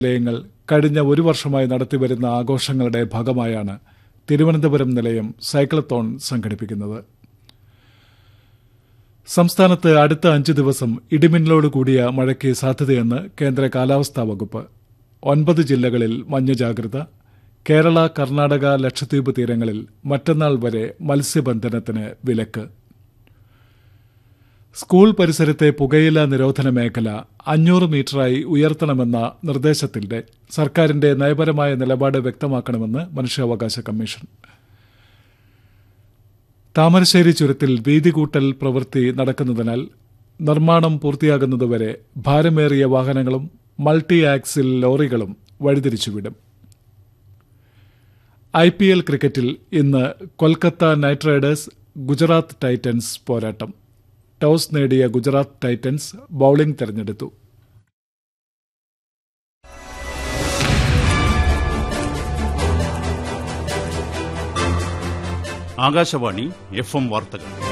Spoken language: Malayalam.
നിലയങ്ങൾ കഴിഞ്ഞ ഒരു വർഷമായി നടത്തിവരുന്ന ആഘോഷങ്ങളുടെ ഭാഗമായാണ് തിരുവനന്തപുരം നിലയം സൈക്ലത്തോൺ സംഘടിപ്പിക്കുന്നത് സംസ്ഥാനത്ത് അടുത്ത അഞ്ച് ദിവസം ഇടിമിന്നലോട് കൂടിയ മഴയ്ക്ക് സാധ്യതയെന്ന് കേന്ദ്ര കാലാവസ്ഥാ വകുപ്പ് ഒൻപത് ജില്ലകളിൽ മഞ്ഞ ജാഗ്രത കേരള കർണാടക ലക്ഷദ്വീപ് തീരങ്ങളിൽ മറ്റന്നാൾ വരെ മത്സ്യബന്ധനത്തിന് വിലക്ക് സ്കൂൾ പരിസരത്തെ പുകയില നിരോധന മേഖല അഞ്ഞൂറ് മീറ്ററായി ഉയർത്തണമെന്ന നിർദ്ദേശത്തിന്റെ സർക്കാരിന്റെ നയപരമായ നിലപാട് വ്യക്തമാക്കണമെന്ന് മനുഷ്യാവകാശ കമ്മീഷൻ താമരശ്ശേരി ചുരത്തിൽ വീതി കൂട്ടൽ പ്രവൃത്തി നടക്കുന്നതിനാൽ നിർമ്മാണം പൂർത്തിയാകുന്നതുവരെ ഭാരമേറിയ വാഹനങ്ങളും മൾട്ടി ആക്സിൽ ലോറികളും വഴിതിരിച്ചുവിടും ഐ പി എൽ ക്രിക്കറ്റിൽ ഇന്ന് Kolkata Knight Riders Gujarat Titans പോരാട്ടം ടോസ് നേടിയ ഗുജറാത്ത് ടൈറ്റൻസ് ബൌളിംഗ് തെരഞ്ഞെടുത്തു ആകാശവാണി എഫ് എം വാർത്തകൾ